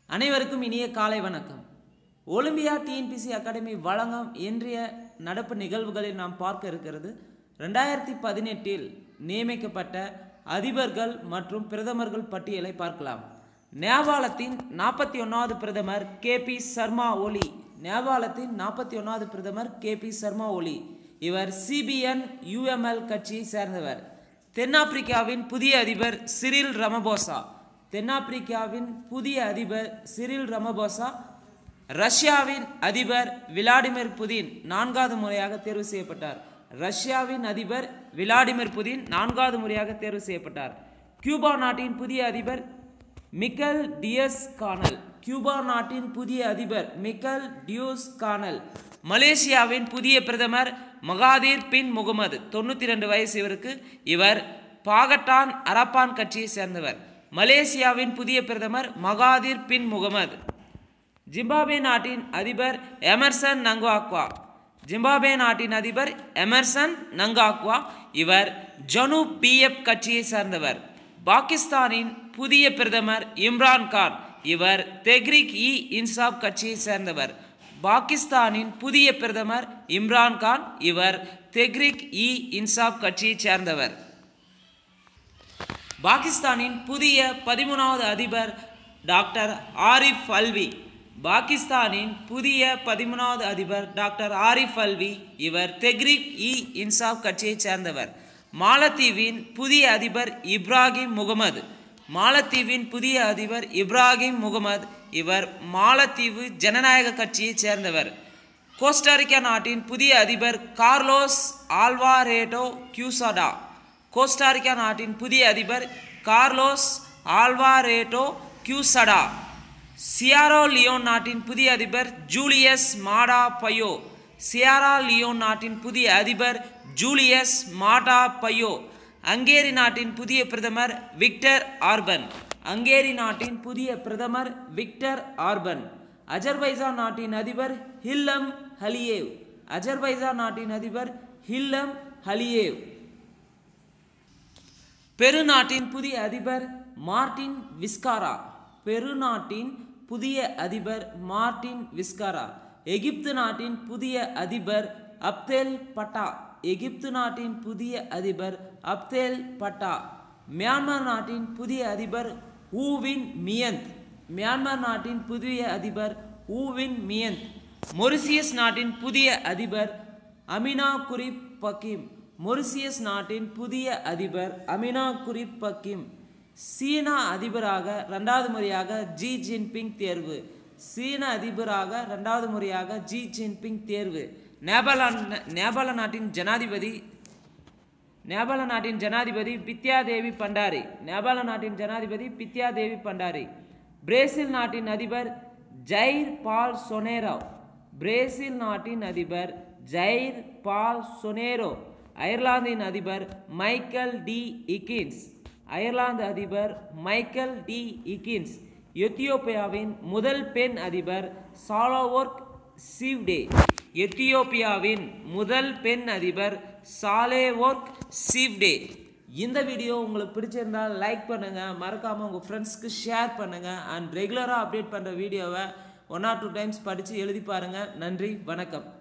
அனைவருக்கும் இனிய காலை வணக்கம் ஒலிம்பியா டிஎன்பிசி அகாடமி வழங்கும் இன்றைய நடப்பு நிகழ்வுகளில் நாம் பார்க்க இருக்கிறது ரெண்டாயிரத்தி பதினெட்டில் நியமிக்கப்பட்ட அதிபர்கள் மற்றும் பிரதமர்கள் பட்டியலை பார்க்கலாம் நேபாளத்தின் நாற்பத்தி ஒன்றாவது பிரதமர் கே பி சர்மா ஒலி நேபாளத்தின் நாற்பத்தி ஒன்றாவது பிரதமர் கே பி சர்மா ஒலி இவர் சிபிஎன் யுஎம்எல் கட்சியை சேர்ந்தவர் தென்னாப்பிரிக்காவின் புதிய அதிபர் சிரில் ரமபோசா தென்னாப்பிரிக்காவின் புதிய அதிபர் சிரில் ரமபோசா ரஷ்யாவின் அதிபர் விளாடிமிர் புதின் நான்காவது முறையாக தேர்வு செய்யப்பட்டார் ரஷ்யாவின் அதிபர் விளாடிமிர் புதின் நான்காவது முறையாக தேர்வு செய்யப்பட்டார் கியூபா நாட்டின் புதிய அதிபர் மிக்கல் டியஸ் கானல் கியூபா நாட்டின் புதிய அதிபர் மிக்கல் டியூஸ் கானல் மலேசியாவின் புதிய பிரதமர் மகாதீர் பின் முகமது தொண்ணூற்றி ரெண்டு வயசு இவருக்கு இவர் பாகட்டான் அரப்பான் கட்சியை சேர்ந்தவர் மலேசியாவின் புதிய பிரதமர் மகாதீர் பின் முகமது ஜிம்பாப்வே நாட்டின் அதிபர் எமர்சன் நங்வாக்வா ஜிம்பாப்வே நாட்டின் அதிபர் எமர்சன் நங்காக்வா இவர் ஜனூப் பிஎஃப் கட்சியை சேர்ந்தவர் பாகிஸ்தானின் புதிய பிரதமர் இம்ரான் கான் இவர் தெக்ரிக் இ இன்சாப் கட்சியை சேர்ந்தவர் பாகிஸ்தானின் புதிய பிரதமர் இம்ரான் கான் இவர் தெக்ரிக் இ இன்சாப் கட்சியைச் சேர்ந்தவர் பாகிஸ்தானின் புதிய பதிமூணாவது அதிபர் டாக்டர் ஆரிஃப் அல்வி பாகிஸ்தானின் புதிய பதிமூணாவது அதிபர் டாக்டர் ஆரிஃப் அல்வி இவர் தெக்ரிக் இ இன்சாப் கட்சியைச் சேர்ந்தவர் மாலத்தீவின் புதிய அதிபர் இப்ராஹிம் முகமது மாலத்தீவின் புதிய அதிபர் இப்ராஹிம் முகமது இவர் மாலத்தீவு ஜனநாயக கட்சியைச் சேர்ந்தவர் கோஸ்டாரிக்கா நாட்டின் புதிய அதிபர் கார்லோஸ் ஆல்வாரேட்டோ கியூசாடா கோஸ்டாரிக்கா நாட்டின் புதிய அதிபர் கார்லோஸ் ஆல்வாரேட்டோ கியூசடா சியாரோ லியோன் நாட்டின் புதிய அதிபர் ஜூலியஸ் மாடா பையோ சியாரா லியோன் நாட்டின் புதிய அதிபர் ஜூலியஸ் மாடா பையோ ஹங்கேரி நாட்டின் புதிய பிரதமர் விக்டர் ஆர்பன் ஹங்கேரி நாட்டின் புதிய பிரதமர் விக்டர் ஆர்பன் அஜர்பைசான் நாட்டின் அதிபர் ஹில்லம் ஹலியேவ் அஜர்பைசான் நாட்டின் அதிபர் ஹில்லம் ஹலியேவ் பெருநாட்டின் புதிய அதிபர் மார்டின் விஸ்காரா பெருநாட்டின் புதிய அதிபர் மார்டின் விஸ்காரா எகிப்து நாட்டின் புதிய அதிபர் அப்தேல் பட்டா எகிப்து நாட்டின் புதிய அதிபர் அப்தேல் பட்டா மியான்மர் நாட்டின் புதிய அதிபர் ஊவின் மியந்த் மியான்மர் நாட்டின் புதிய அதிபர் ஊவின் மியந்த் மொரிசியஸ் நாட்டின் புதிய அதிபர் அமினா குரிப் பக்கிம் மொரிசியஸ் நாட்டின் புதிய அதிபர் அமினா குரிப் பக்கிம் சீனா அதிபராக ரெண்டாவது முறையாக ஜி ஜின்பிங் தேர்வு சீன அதிபராக ரெண்டாவது முறையாக ஜி ஜின்பிங் தேர்வு நேபாள நேபாள நாட்டின் ஜனாதிபதி நேபாள நாட்டின் ஜனாதிபதி பித்யா தேவி பண்டாரி நேபாள நாட்டின் ஜனாதிபதி பித்யா தேவி பண்டாரி பிரேசில் நாட்டின் அதிபர் ஜைர் பால் சொனேரோ பிரேசில் நாட்டின் அதிபர் ஜைர் பால் சொனேரோ அயர்லாந்தின் அதிபர் மைக்கேல் டி இக்கின்ஸ் அயர்லாந்து அதிபர் மைக்கேல் டி இக்கின்ஸ் எத்தியோப்பியாவின் முதல் பெண் அதிபர் சாலோவொர்க் சிவ்டே எத்தியோப்பியாவின் முதல் பெண் அதிபர் சாலேவொர்க் சிவ்டே இந்த வீடியோ உங்களுக்கு பிடிச்சிருந்தால் லைக் பண்ணுங்கள் மறக்காமல் உங்கள் ஃப்ரெண்ட்ஸ்க்கு ஷேர் பண்ணுங்கள் அண்ட் ரெகுலராக அப்டேட் பண்ணுற வீடியோவை ஒன் ஆர் டூ டைம்ஸ் படித்து எழுதி பாருங்கள் நன்றி வணக்கம்